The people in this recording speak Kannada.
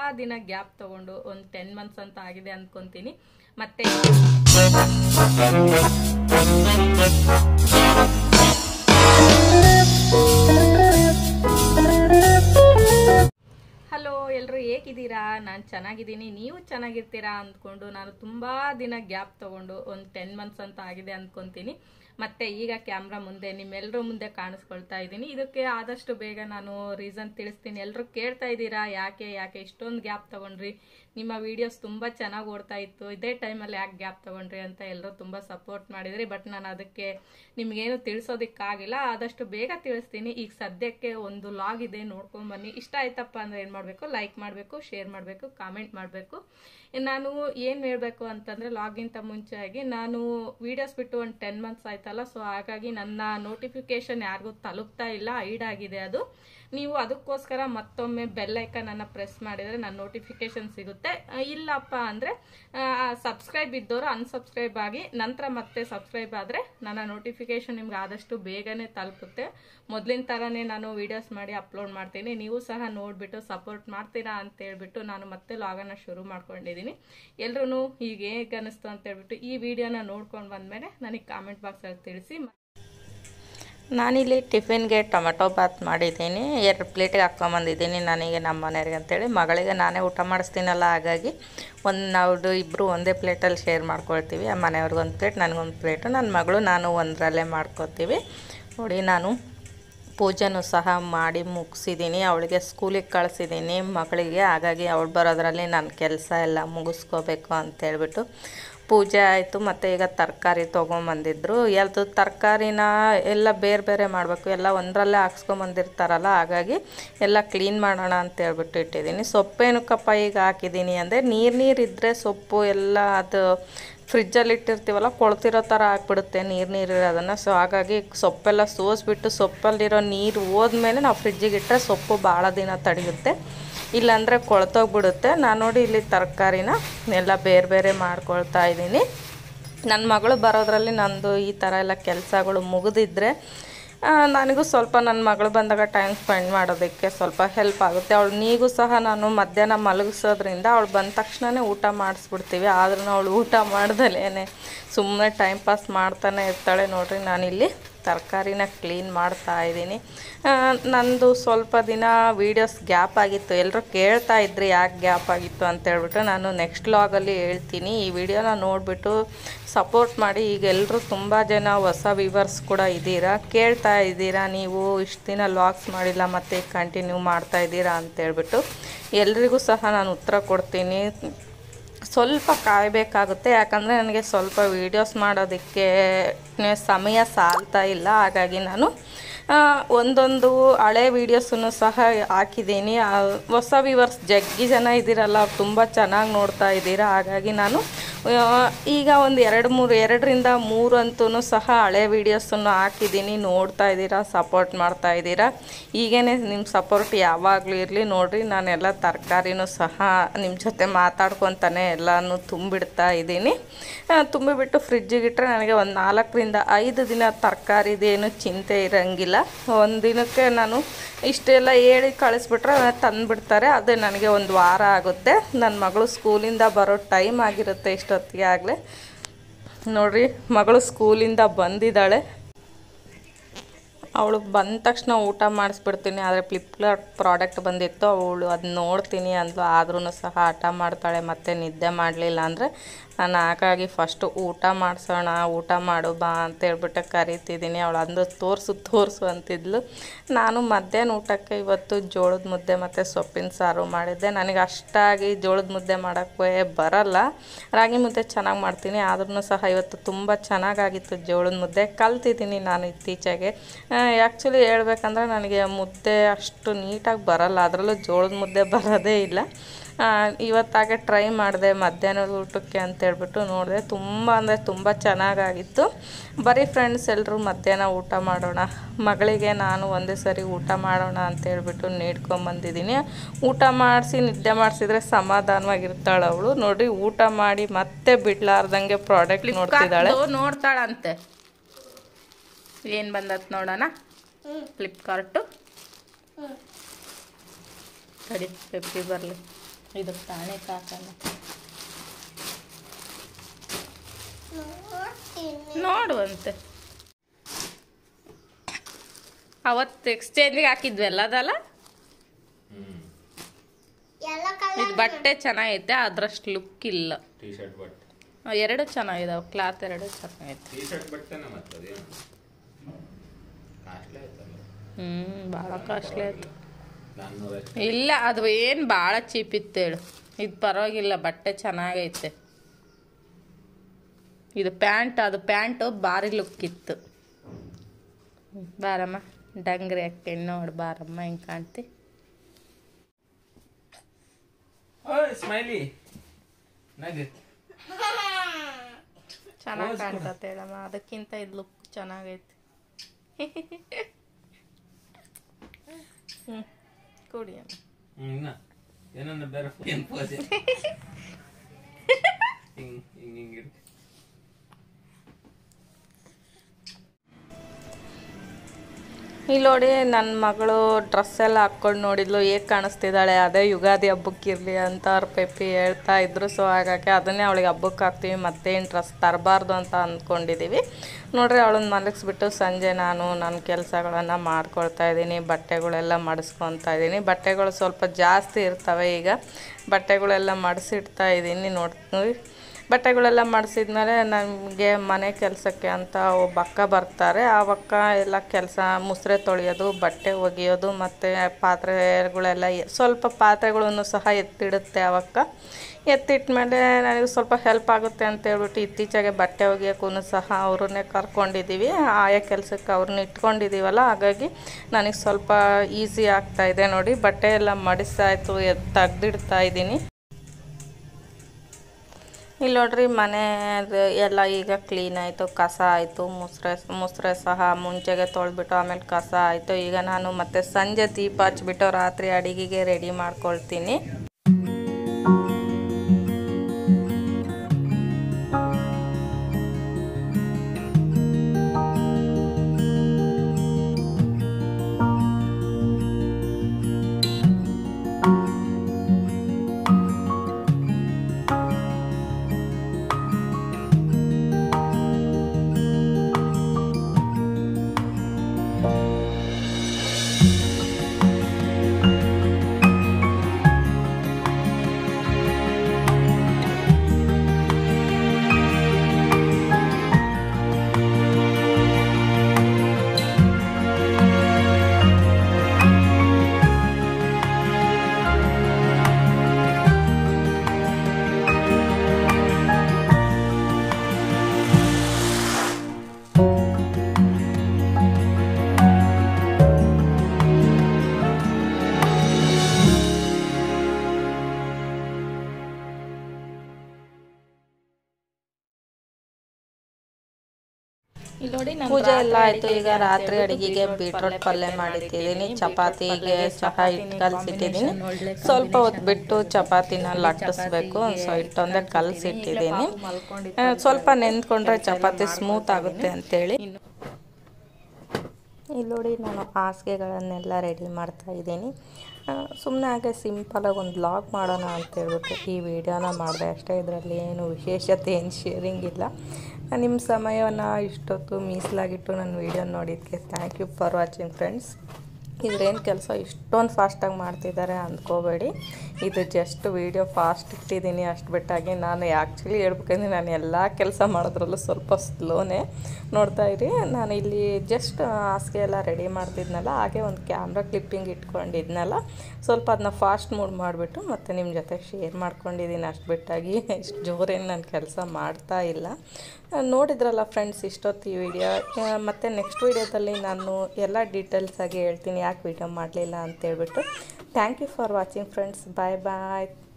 ದಿನ ಗ್ಯಾಪ್ ತಗೊಂಡು ಒಂದು ಟೆನ್ ಮಂತ್ಸ್ ಅಂತ ಆಗಿದೆ ಅಂದ್ಕೊಂತೀನಿ ಮತ್ತೆ ಹಲೋ ಎಲ್ಲರೂ ಹೇಗಿದ್ದೀರಾ ನಾನು ಚೆನ್ನಾಗಿದ್ದೀನಿ ನೀವು ಚೆನ್ನಾಗಿರ್ತೀರಾ ಅಂದ್ಕೊಂಡು ನಾನು ತುಂಬ ದಿನ ಗ್ಯಾಪ್ ತಗೊಂಡು ಒಂದು ಟೆನ್ ಮಂತ್ಸ್ ಅಂತ ಆಗಿದೆ ಅಂದ್ಕೊಂತೀನಿ ಮತ್ತೆ ಈಗ ಕ್ಯಾಮ್ರಾ ಮುಂದೆ ನಿಮ್ಮೆಲ್ಲರ ಮುಂದೆ ಕಾಣಿಸ್ಕೊಳ್ತಾ ಇದ್ದೀನಿ ಇದಕ್ಕೆ ಆದಷ್ಟು ಬೇಗ ನಾನು ರೀಸನ್ ತಿಳಿಸ್ತೀನಿ ಎಲ್ಲರೂ ಕೇಳ್ತಾ ಇದ್ದೀರಾ ಯಾಕೆ ಯಾಕೆ ಇಷ್ಟೊಂದು ಗ್ಯಾಪ್ ತಗೊಂಡ್ರಿ ನಿಮ್ಮ ವಿಡಿಯೋಸ್ ತುಂಬ ಚೆನ್ನಾಗಿ ಓಡ್ತಾ ಇತ್ತು ಇದೇ ಟೈಮಲ್ಲಿ ಯಾಕೆ ಗ್ಯಾಪ್ ತಗೊಂಡ್ರಿ ಅಂತ ಎಲ್ಲರೂ ತುಂಬ ಸಪೋರ್ಟ್ ಮಾಡಿದ್ರಿ ಬಟ್ ನಾನು ಅದಕ್ಕೆ ನಿಮಗೇನು ತಿಳಿಸೋದಕ್ಕಾಗಿಲ್ಲ ಆದಷ್ಟು ಬೇಗ ತಿಳಿಸ್ತೀನಿ ಈಗ ಸದ್ಯಕ್ಕೆ ಒಂದು ಲಾಗ್ ಇದೆ ನೋಡ್ಕೊಂಡ್ ಬನ್ನಿ ಇಷ್ಟ ಆಯ್ತಪ್ಪ ಅಂದ್ರೆ ಏನು ಮಾಡಬೇಕು ಲೈಕ್ ಮಾಡಬೇಕು ಶೇರ್ ಮಾಡಬೇಕು ಕಾಮೆಂಟ್ ಮಾಡಬೇಕು ನಾನು ಏನು ಹೇಳಬೇಕು ಅಂತಂದರೆ ಲಾಗಿಂತ ಮುಂಚೆಯಾಗಿ ನಾನು ವಿಡಿಯೋಸ್ ಬಿಟ್ಟು ಒಂದು ಟೆನ್ ಮಂತ್ಸ್ ಆಯ್ತಲ್ಲ ಸೊ ಹಾಗಾಗಿ ನನ್ನ ನೋಟಿಫಿಕೇಶನ್ ಯಾರಿಗೂ ತಲುಪ್ತಾ ಇಲ್ಲ ಐಡ್ ಆಗಿದೆ ಅದು ನೀವು ಅದಕ್ಕೋಸ್ಕರ ಮತ್ತೊಮ್ಮೆ ಬೆಲ್ ಐಕನನ್ನು ಪ್ರೆಸ್ ಮಾಡಿದರೆ ನನ್ನ ನೋಟಿಫಿಕೇಶನ್ ಸಿಗುತ್ತೆ ಆ, ಇಲ್ಲಪ್ಪ ಅಂದರೆ ಸಬ್ಸ್ಕ್ರೈಬ್ ಇದ್ದವರು ಅನ್ಸಬ್ಸ್ಕ್ರೈಬ್ ಆಗಿ ನಂತರ ಮತ್ತೆ ಸಬ್ಸ್ಕ್ರೈಬ್ ಆದರೆ ನನ್ನ ನೋಟಿಫಿಕೇಶನ್ ನಿಮ್ಗೆ ಆದಷ್ಟು ಬೇಗನೆ ತಲುಪುತ್ತೆ ಮೊದಲಿನ ಥರನೇ ನಾನು ವಿಡಿಯೋಸ್ ಮಾಡಿ ಅಪ್ಲೋಡ್ ಮಾಡ್ತೀನಿ ನೀವು ಸಹ ನೋಡಿಬಿಟ್ಟು ಸಪೋರ್ಟ್ ಮಾಡ್ತೀರಾ ಅಂತ ಹೇಳ್ಬಿಟ್ಟು ನಾನು ಮತ್ತೆ ಲಾಗನ್ನ ಶುರು ಮಾಡ್ಕೊಂಡಿದ್ದೀನಿ ಎಲ್ಲರೂ ಈಗ ಹೇಗೆ ಅನಿಸ್ತು ಅಂತ ಹೇಳ್ಬಿಟ್ಟು ಈ ವಿಡಿಯೋನ ನೋಡ್ಕೊಂಡು ಬಂದಮೇಲೆ ನನಗೆ ಕಾಮೆಂಟ್ ಬಾಕ್ಸಲ್ಲಿ ತಿಳಿಸಿ ನಾನಿಲ್ಲಿ ಟಿಫಿನ್ಗೆ ಟೊಮೆಟೊ ಬಾತ್ ಮಾಡಿದ್ದೀನಿ ಎರಡು ಪ್ಲೇಟಿಗೆ ಹಾಕ್ಕೊಂಬಂದಿದ್ದೀನಿ ನನಗೆ ನಮ್ಮ ಮನೆಯವ್ರಿಗೆ ಅಂತೇಳಿ ಮಗಳಿಗೆ ನಾನೇ ಊಟ ಮಾಡಿಸ್ತೀನಲ್ಲ ಹಾಗಾಗಿ ಒಂದು ನಾವು ಇಬ್ಬರು ಒಂದೇ ಪ್ಲೇಟಲ್ಲಿ ಶೇರ್ ಮಾಡ್ಕೊಳ್ತೀವಿ ಆ ಮನೆಯವ್ರಿಗೆ ಒಂದು ಪ್ಲೇಟ್ ನನಗೊಂದು ಪ್ಲೇಟು ನನ್ನ ಮಗಳು ನಾನು ಒಂದರಲ್ಲೇ ಮಾಡ್ಕೊತೀವಿ ನೋಡಿ ನಾನು ಪೂಜೆನೂ ಸಹ ಮಾಡಿ ಮುಗಿಸಿದ್ದೀನಿ ಅವಳಿಗೆ ಸ್ಕೂಲಿಗೆ ಕಳಿಸಿದ್ದೀನಿ ಮಗಳಿಗೆ ಹಾಗಾಗಿ ಅವಳು ಬರೋದ್ರಲ್ಲಿ ನನ್ನ ಕೆಲಸ ಎಲ್ಲ ಮುಗಿಸ್ಕೋಬೇಕು ಅಂತೇಳ್ಬಿಟ್ಟು ಪೂಜೆ ಆಯಿತು ಮತ್ತು ಈಗ ತರಕಾರಿ ತೊಗೊಂಬಂದಿದ್ರು ಎಲ್ದು ತರಕಾರಿನ ಎಲ್ಲ ಬೇರೆ ಬೇರೆ ಮಾಡಬೇಕು ಎಲ್ಲ ಒಂದರಲ್ಲೇ ಹಾಕ್ಸ್ಕೊಂಬಂದಿರ್ತಾರಲ್ಲ ಹಾಗಾಗಿ ಎಲ್ಲ ಕ್ಲೀನ್ ಮಾಡೋಣ ಅಂತ ಹೇಳ್ಬಿಟ್ಟು ಇಟ್ಟಿದ್ದೀನಿ ಸೊಪ್ಪೇನಕ್ಕಪ್ಪ ಈಗ ಹಾಕಿದ್ದೀನಿ ಅಂದರೆ ನೀರು ನೀರು ಇದ್ದರೆ ಸೊಪ್ಪು ಎಲ್ಲ ಅದು ಫ್ರಿಜ್ಜಲ್ಲಿ ಇಟ್ಟಿರ್ತೀವಲ್ಲ ಕೊಳ್ತಿರೋ ಥರ ಆಗಿಬಿಡುತ್ತೆ ನೀರು ನೀರು ಇರೋದನ್ನು ಸೊ ಹಾಗಾಗಿ ಸೊಪ್ಪೆಲ್ಲ ಸೋಸ್ಬಿಟ್ಟು ಸೊಪ್ಪಲ್ಲಿರೋ ನೀರು ಹೋದ್ಮೇಲೆ ನಾವು ಫ್ರಿಜ್ಜಿಗೆ ಇಟ್ಟರೆ ಸೊಪ್ಪು ಭಾಳ ದಿನ ತಡೆಯುತ್ತೆ ಇಲ್ಲಾಂದರೆ ಕೊಳ್ತೋಗ್ಬಿಡುತ್ತೆ ನಾನು ನೋಡಿ ಇಲ್ಲಿ ತರಕಾರಿನ ಎಲ್ಲ ಬೇರೆ ಬೇರೆ ಮಾಡ್ಕೊಳ್ತಾ ಇದ್ದೀನಿ ನನ್ನ ಮಗಳು ಬರೋದ್ರಲ್ಲಿ ನಂದು ಈ ಥರ ಎಲ್ಲ ಕೆಲಸಗಳು ಮುಗಿದಿದ್ರೆ ಆ, ನನಗೂ ಸ್ವಲ್ಪ ನನ್ನ ಮಗಳು ಬಂದಾಗ ಟೈಮ್ ಸ್ಪೆಂಡ್ ಮಾಡೋದಕ್ಕೆ ಸ್ವಲ್ಪ ಹೆಲ್ಪ್ ಆಗುತ್ತೆ ಅವಳು ನೀಗೂ ಸಹ ನಾನು ಮಧ್ಯಾಹ್ನ ಮಲಗಿಸೋದ್ರಿಂದ ಅವಳು ಬಂದ ತಕ್ಷಣವೇ ಊಟ ಮಾಡಿಸ್ಬಿಡ್ತೀವಿ ಆದ್ರೂ ಅವಳು ಊಟ ಮಾಡ್ದಲೇ ಸುಮ್ಮನೆ ಟೈಮ್ ಪಾಸ್ ಮಾಡ್ತಾನೆ ಇರ್ತಾಳೆ ನೋಡ್ರಿ ನಾನಿಲ್ಲಿ ತರಕಾರಿನ ಕ್ಲೀನ್ ಮಾಡ್ತಾ ಇದ್ದೀನಿ ಆ, ನಂದು ಸ್ವಲ್ಪ ದಿನ ವೀಡಿಯೋಸ್ ಗ್ಯಾಪ್ ಆಗಿತ್ತು ಎಲ್ಲರೂ ಕೇಳ್ತಾ ಇದ್ರಿ ಯಾಕೆ ಗ್ಯಾಪ್ ಆಗಿತ್ತು ಅಂತ ಹೇಳ್ಬಿಟ್ಟು ನಾನು ನೆಕ್ಸ್ಟ್ ಲಾಗಲ್ಲಿ ಹೇಳ್ತೀನಿ ಈ ವಿಡಿಯೋನ ನೋಡಿಬಿಟ್ಟು ಸಪೋರ್ಟ್ ಮಾಡಿ ಈಗ ಎಲ್ಲರೂ ತುಂಬ ಜನ ಹೊಸ ವಿವರ್ಸ್ ಕೂಡ ಇದ್ದೀರಾ ಕೇಳ್ತಾ ಇದ್ದೀರಾ ನೀವು ಇಷ್ಟು ದಿನ ಲಾಗ್ಸ್ ಮಾಡಿಲ್ಲ ಮತ್ತು ಕಂಟಿನ್ಯೂ ಮಾಡ್ತಾ ಇದ್ದೀರಾ ಅಂತ ಹೇಳ್ಬಿಟ್ಟು ಎಲ್ರಿಗೂ ಸಹ ನಾನು ಉತ್ತರ ಕೊಡ್ತೀನಿ ಸ್ವಲ್ಪ ಕಾಯಬೇಕಾಗುತ್ತೆ ಯಾಕಂದರೆ ನನಗೆ ಸ್ವಲ್ಪ ವೀಡಿಯೋಸ್ ಮಾಡೋದಕ್ಕೆ ಸಮಯ ಸಾಲ್ತಾ ಇಲ್ಲ ಹಾಗಾಗಿ ನಾನು ಆ, ಒಂದೊಂದು ಹಳೆ ವೀಡಿಯೋಸನ್ನು ಸಹ ಹಾಕಿದ್ದೀನಿ ಆ, ಹೊಸ ವಿವರ್ಸ್ ಜಗ್ಗಿ ಜನ ಇದ್ದೀರಲ್ಲ ಅವ್ರು ತುಂಬ ಚೆನ್ನಾಗಿ ನೋಡ್ತಾ ಇದ್ದೀರಾ ಹಾಗಾಗಿ ನಾನು ಆ, ಈಗ ಒಂದು ಎರಡು ಮೂರು ಎರಡರಿಂದ ಮೂರು ಅಂತೂ ಸಹ ಹಳೆ ವೀಡಿಯೋಸನ್ನು ಹಾಕಿದ್ದೀನಿ ನೋಡ್ತಾ ಇದ್ದೀರಾ ಸಪೋರ್ಟ್ ಮಾಡ್ತಾ ಇದ್ದೀರಾ ಈಗೇನೆ ನಿಮ್ಮ ಸಪೋರ್ಟ್ ಯಾವಾಗಲೂ ಇರಲಿ ನೋಡಿರಿ ನಾನೆಲ್ಲ ತರಕಾರಿನೂ ಸಹ ನಿಮ್ಮ ಜೊತೆ ಮಾತಾಡ್ಕೊತಾನೆ ಎಲ್ಲನೂ ತುಂಬಿಡ್ತಾ ಇದ್ದೀನಿ ಆ, ತುಂಬಿಬಿಟ್ಟು ಫ್ರಿಜ್ಜಿಗೆ ಇಟ್ಟರೆ ನನಗೆ ಒಂದು ನಾಲ್ಕರಿಂದ ಐದು ದಿನ ತರಕಾರಿದೇನು ಚಿಂತೆ ಇರೋಂಗಿಲ್ಲ ಒಂದು ದಿನಕ್ಕೆ ನಾನು ಇಷ್ಟೆಲ್ಲ ಹೇಳಿ ಕಳಿಸ್ಬಿಟ್ರೆ ತಂದುಬಿಡ್ತಾರೆ ಅದು ನನಗೆ ಒಂದು ವಾರ ಆಗುತ್ತೆ ನನ್ನ ಮಗಳು ಸ್ಕೂಲಿಂದ ಬರೋ ಟೈಮ್ ಆಗಿರುತ್ತೆ ಇಷ್ಟೊತ್ತಿಗೆ ಆಗಲೇ ನೋಡ್ರಿ ಮಗಳು ಸ್ಕೂಲಿಂದ ಬಂದಿದ್ದಾಳೆ ಅವಳು ಬಂದ ತಕ್ಷಣ ಊಟ ಮಾಡಿಸ್ಬಿಡ್ತೀನಿ ಆದರೆ ಫ್ಲಿಪ್ಕಾರ್ಟ್ ಪ್ರಾಡಕ್ಟ್ ಬಂದಿತ್ತು ಅವಳು ಅದು ನೋಡ್ತೀನಿ ಅಂದ್ಲು ಆದ್ರೂ ಸಹ ಹಠ ಮಾಡ್ತಾಳೆ ಮತ್ತೆ ನಿದ್ದೆ ಮಾಡಲಿಲ್ಲ ಅಂದರೆ ನಾನು ಹಾಗಾಗಿ ಫಸ್ಟು ಊಟ ಮಾಡಿಸೋಣ ಊಟ ಮಾಡು ಬಾ ಅಂತ ಹೇಳ್ಬಿಟ್ಟು ಕರಿತಿದ್ದೀನಿ ಅವಳು ಅಂದು ತೋರಿಸು ತೋರಿಸು ಅಂತಿದ್ಲು ನಾನು ಮಧ್ಯಾಹ್ನ ಊಟಕ್ಕೆ ಇವತ್ತು ಜೋಳದ ಮುದ್ದೆ ಮತ್ತು ಸೊಪ್ಪಿನ ಸಾರು ಮಾಡಿದ್ದೆ ನನಗೆ ಅಷ್ಟಾಗಿ ಜೋಳದ ಮುದ್ದೆ ಮಾಡೋಕ್ಕೆ ಬರಲ್ಲ ರಾಗಿ ಮುದ್ದೆ ಚೆನ್ನಾಗಿ ಮಾಡ್ತೀನಿ ಆದ್ರೂ ಸಹ ಇವತ್ತು ತುಂಬ ಚೆನ್ನಾಗಾಗಿತ್ತು ಜೋಳದ ಮುದ್ದೆ ಕಲ್ತಿದ್ದೀನಿ ನಾನು ಇತ್ತೀಚೆಗೆ ಆ್ಯಕ್ಚುಲಿ ಹೇಳ್ಬೇಕಂದ್ರೆ ನನಗೆ ಮುದ್ದೆ ಅಷ್ಟು ನೀಟಾಗಿ ಬರಲ್ಲ ಅದರಲ್ಲೂ ಜೋಳದ ಮುದ್ದೆ ಬರೋದೇ ಇಲ್ಲ ಆ, ಇವತ್ತಾಗೆ ಟ್ರೈ ಮಾಡಿದೆ ಮಧ್ಯಾಹ್ನದ ಊಟಕ್ಕೆ ಅಂತೇಳ್ಬಿಟ್ಟು ನೋಡಿದೆ ತುಂಬ ಅಂದರೆ ತುಂಬ ಚೆನ್ನಾಗಾಗಿತ್ತು ಬರೀ ಫ್ರೆಂಡ್ಸ್ ಎಲ್ಲರೂ ಮಧ್ಯಾಹ್ನ ಊಟ ಮಾಡೋಣ ಮಗಳಿಗೆ ನಾನು ಒಂದೇ ಸರಿ ಊಟ ಮಾಡೋಣ ಅಂತೇಳ್ಬಿಟ್ಟು ನೀಡ್ಕೊಂಬಂದಿದ್ದೀನಿ ಊಟ ಮಾಡಿಸಿ ನಿದ್ದೆ ಮಾಡಿಸಿದ್ರೆ ಸಮಾಧಾನವಾಗಿರ್ತಾಳೆ ಅವಳು ನೋಡ್ರಿ ಊಟ ಮಾಡಿ ಮತ್ತೆ ಬಿಡ್ಲಾರ್ದಂಗೆ ಪ್ರಾಡಕ್ಟ್ ನೋಡ್ತಿದ್ದಾಳೆ ನೋಡ್ತಾಳಂತೆ ಏನು ಬಂದತ್ ನೋಡೋಣ ಫ್ಲಿಪ್ಕಾರ್ಟು ತಡಿ ಪೆಪ್ಸಿ ಬರಲಿ ಇದ್ರ ತಾಣೆ ಕಾಕಲ್ಲ ನೋಡುವಂತೆ ಅವತ್ತು ಎಕ್ಸ್ಚೇಂಜಿಗೆ ಹಾಕಿದ್ವಲ್ಲ ಅದಲ್ಲ ಇದು ಬಟ್ಟೆ ಚೆನ್ನಾಗೈತೆ ಅದ್ರಷ್ಟು ಲುಕ್ ಇಲ್ಲ ಟೀ ಶರ್ಟ್ ಬಟ್ಟೆ ಆ, ಎರಡು ಚೆನ್ನಾಗಿದಾವೆ ಕ್ಲಾತ್ ಎರಡು ಚೆನ್ನಾಗೈತೆ ಟೀ ಶರ್ಟ್ ಬಟ್ಟೆನೇ ಮತ್ತೆ ಅದೇನು ಕಾಸ್ಟ್ಲಿ ಆಯ್ತಲ್ಲ ಹ್ಞೂ ಭಾಳ ಕಾಸ್ಟ್ಲಿ ಆಯ್ತು ನಾನ್ನೂರ ಇಲ್ಲ ಅದು ಏನು ಭಾಳ ಚೀಪ್ ಇತ್ತು ಹೇಳು ಇದು ಪರವಾಗಿಲ್ಲ ಬಟ್ಟೆ ಚೆನ್ನಾಗೈತೆ ಇದು ಪ್ಯಾಂಟ್ ಅದು ಪ್ಯಾಂಟು ಭಾರಿ ಲುಕ್ ಇತ್ತು ಹ್ಮ್, ಬಾರಮ್ಮ ಡಂಗ್ರಿ ಹಾಕ್ತೀನಿ ನೋಡು ಬಾರಮ್ಮ ಹಿಂಗೆ ಕಾಣ್ತಿ ಓಯ್ ಸ್ಮೈಲಿ ನಗು ಚೆನ್ನಾಗಿ ಕಾಣ್ತತೆ ಹೇಳಮ್ಮ ಅದಕ್ಕಿಂತ ಇದು ಲುಕ್ ಚೆನ್ನಾಗೈತೆ ಹ್ಞೂ ಕುಡಿ ಅಮ್ಮ ಹ್ಮ್ ಇನ್ನ ಏನನ್ನ ಬೇರೆ ಏನ್ ಪೋಸ್ ಹಿಂಗ್ ಹಿಂಗ್ ಹಿಂಗ್ ಇರು. ಇಲ್ಲಿ ನೋಡಿ ನನ್ನ ಮಗಳು ಡ್ರೆಸ್ ಎಲ್ಲ ಹಾಕ್ಕೊಂಡು ನೋಡಿದ್ಲು ಹೇಗೆ ಕಾಣಿಸ್ತಿದ್ದಾಳೆ ಅದೇ ಯುಗಾದಿ ಹಬ್ಬಕ್ಕೆ ಇರಲಿ ಅಂತ ಅವ್ರ ಪೆಪ್ಪಿ ಹೇಳ್ತಾ ಇದ್ರು ಸೊ ಹಾಗಾಗಿ ಅದನ್ನೇ ಅವಳಿಗೆ ಹಬ್ಬಕ್ಕೆ ಹಾಕ್ತೀವಿ ಮತ್ತೇನು ಡ್ರೆಸ್ ತರಬಾರ್ದು ಅಂತ ಅಂದ್ಕೊಂಡಿದ್ದೀವಿ ನೋಡ್ರಿ ಅವಳನ್ನ ಮಲಗಿಸ್ಬಿಟ್ಟು ಸಂಜೆ ನಾನು ನನ್ನ ಕೆಲಸಗಳನ್ನು ಮಾಡ್ಕೊಳ್ತಾ ಇದ್ದೀನಿ ಬಟ್ಟೆಗಳೆಲ್ಲ ಮಡಿಸ್ಕೊತಾ ಇದ್ದೀನಿ ಬಟ್ಟೆಗಳು ಸ್ವಲ್ಪ ಜಾಸ್ತಿ ಇರ್ತವೆ ಈಗ ಬಟ್ಟೆಗಳೆಲ್ಲ ಮಡಿಸಿಡ್ತಾ ಇದ್ದೀನಿ ನೋಡಿ ಬಟ್ಟೆಗಳೆಲ್ಲ ಮಾಡಿಸಿದ್ಮೇಲೆ ನಮಗೆ ಮನೆ ಕೆಲಸಕ್ಕೆ ಅಂತ ಒಬ್ಬ ಅಕ್ಕ ಬರ್ತಾರೆ ಆ ಅಕ್ಕ ಎಲ್ಲ ಕೆಲಸ ಮುಸ್ರೆ ತೊಳೆಯೋದು ಬಟ್ಟೆ ಒಗೆಯೋದು ಮತ್ತು ಪಾತ್ರೆಗಳೆಲ್ಲ ಎ- ಸ್ವಲ್ಪ ಪಾತ್ರೆಗಳನ್ನು ಸಹ ಎತ್ತಿಡುತ್ತೆ ಆ ಅಕ್ಕ ಎತ್ತಿಟ್ಮೇಲೆ ನನಗೆ ಸ್ವಲ್ಪ ಹೆಲ್ಪ್ ಆಗುತ್ತೆ ಅಂತ ಹೇಳ್ಬಿಟ್ಟು ಇತ್ತೀಚೆಗೆ ಬಟ್ಟೆ ಒಗೆಯೋಕ್ಕೂ ಸಹ ಅವ್ರನ್ನೇ ಕರ್ಕೊಂಡಿದ್ದೀವಿ ಆಯಾ ಕೆಲಸಕ್ಕೆ ಅವ್ರನ್ನ ಇಟ್ಕೊಂಡಿದ್ದೀವಲ್ಲ ಹಾಗಾಗಿ ನನಗೆ ಸ್ವಲ್ಪ ಈಸಿ ಆಗ್ತಾ ಇದೆ ನೋಡಿ ಬಟ್ಟೆ ಎಲ್ಲ ಮಡಿಸಾಯ್ತು ಎದ್ದು ತೆಗ್ದಿಡ್ತಾ ಇದ್ದೀನಿ ಇಲ್ಲಿ ನೋಡ್ರಿ ಮನೆ ಎಲ್ಲ ಈಗ ಕ್ಲೀನ್ ಆಯಿತು ಕಸ ಆಯಿತು ಮುಸ್ರೆ ಮುಸ್ರೆ ಸಹ ಮುಂಚೆಗೆ ತೊಳೆದ್ಬಿಟ್ಟು ಆಮೇಲೆ ಕಸ ಆಯಿತು ಈಗ ನಾನು ಮತ್ತೆ ಸಂಜೆ ದೀಪ ಹಚ್ಬಿಟ್ಟು ರಾತ್ರಿ ಅಡಿಗೆಗೆ ರೆಡಿ ಮಾಡ್ಕೊಳ್ತೀನಿ ಇಲ್ಲಿ ನೋಡಿ ನಾನು ಪೂಜೆ ಎಲ್ಲ ರಾತ್ರಿ ಆಯಿತು ಈಗ ಅಡಿಗೆಗೆ ರಾತ್ರಿ ಅಂತ ಅಡಿಗೆಗೆ ಹೇಳ್ಬಿಟ್ಟು ಬೀಟ್ರೋಟ್ beetroot ಪಲ್ಯ ಪಲ್ಯ ಮಾಡಿಟ್ಟಿದ್ದೀನಿ ಮಾಡಿಟ್ಟಿದ್ದೀನಿ. ಚಪಾತಿಗೆ beetroot ಸಹ ಪಲ್ಯಗೆ ಹಿಟ್ಟು ಚಪಾತಿನೇ ಕಲಸಿಟ್ಟಿದ್ದೀನಿ combination ಒಳ್ಳೆ ಸ್ವಲ್ಪ ಹೊತ್ತು combination ಬಿಟ್ಟು ಚಪಾತಿನ ಲಟ್ಟಿಸ್ಬೇಕು ಸೊ ಹಿಟ್ಟೊಂದೇ ಕಲಸಿಟ್ಟಿದ್ದೀನಿ ಸ್ವಲ್ಪ ನೆಂದ್ಕೊಂಡ್ರೆ ಚಪಾತಿ ಸ್ಮೂತ್ ಆಗುತ್ತೆ ಅಂತೇಳಿ ಇಲ್ಲಿ ನೋಡಿ ನಾನು ಹಾಸಿಗೆಗಳನ್ನೆಲ್ಲ ರೆಡಿ ಮಾಡ್ತಾ ಇದ್ದೀನಿ ಸುಮ್ಮನೆ ಹಾಗೆ ಸಿಂಪಲಾಗಿ ಒಂದು ಬ್ಲಾಗ್ ಮಾಡೋಣ ಅಂತ ಹೇಳ್ಬಿಟ್ಟು ಈ ವಿಡಿಯೋನ ಮಾಡಿದೆ ಅಷ್ಟೇ ಇದರಲ್ಲಿ ಏನು ವಿಶೇಷತೆ ಏನು ಶೇರಿಂಗ್ ಇಲ್ಲ ನಿಮ್ಮ ಸಮಯವನ್ನು ಇಷ್ಟೊತ್ತು ಮೀಸಲಾಗಿಟ್ಟು ನನ್ನ ವಿಡಿಯೋ ನೋಡಿದ್ದಕ್ಕೆ thank you for watching friends ಇದ್ರೇನು ಕೆಲಸ ಇಷ್ಟೊಂದು ಫಾಸ್ಟಾಗಿ ಮಾಡ್ತಿದ್ದಾರೆ ಅಂದ್ಕೋಬೇಡಿ ಇದು ಜಸ್ಟ್ ವೀಡಿಯೋ ಫಾಸ್ಟ್ ಇಟ್ಟಿದ್ದೀನಿ ಅಷ್ಟು ಬಿಟ್ಟಾಗಿ ನಾನು ಆ್ಯಕ್ಚುಲಿ ಹೇಳ್ಬೇಕಂದ್ರೆ ನಾನು ಎಲ್ಲ ಕೆಲಸ ಮಾಡೋದ್ರಲ್ಲೂ ಸ್ವಲ್ಪ ಸ್ಲೋನೇ ನೋಡ್ತಾ ಇರಿ ನಾನು ಇಲ್ಲಿ ಜಸ್ಟ್ ಹಾಸಿಗೆ ಎಲ್ಲ ರೆಡಿ ಮಾಡ್ತಿದ್ನಲ್ಲ ಹಾಗೆ ಒಂದು ಕ್ಯಾಮ್ರಾ ಕ್ಲಿಪ್ಪಿಂಗ್ ಇಟ್ಕೊಂಡಿದ್ನಲ್ಲ ಸ್ವಲ್ಪ ಅದನ್ನ ಫಾಸ್ಟ್ ಮೂಡ್ ಮಾಡಿಬಿಟ್ಟು ಮತ್ತು ನಿಮ್ಮ ಜೊತೆ ಶೇರ್ ಮಾಡ್ಕೊಂಡಿದ್ದೀನಿ ಅಷ್ಟು ಬಿಟ್ಟಾಗಿ ಇಷ್ಟು ಜೋರೇನು ನಾನು ಕೆಲಸ ಮಾಡ್ತಾ ಇಲ್ಲ ಆ, ನೋಡಿದ್ರಲ್ಲ ಫ್ರೆಂಡ್ಸ್ ಇಷ್ಟೊತ್ತು ಈ ವಿಡಿಯೋ ಮತ್ತು ನೆಕ್ಸ್ಟ್ ವಿಡಿಯೋದಲ್ಲಿ ನಾನು ಎಲ್ಲ ಡೀಟೇಲ್ಸ್ ಆಗಿ ಹೇಳ್ತೀನಿ ಯಾಕೆ ವಿಡಿಯೋ ಮಾಡಲಿಲ್ಲ ಅಂತೇಳ್ಬಿಟ್ಟು thank you for watching friends bye bye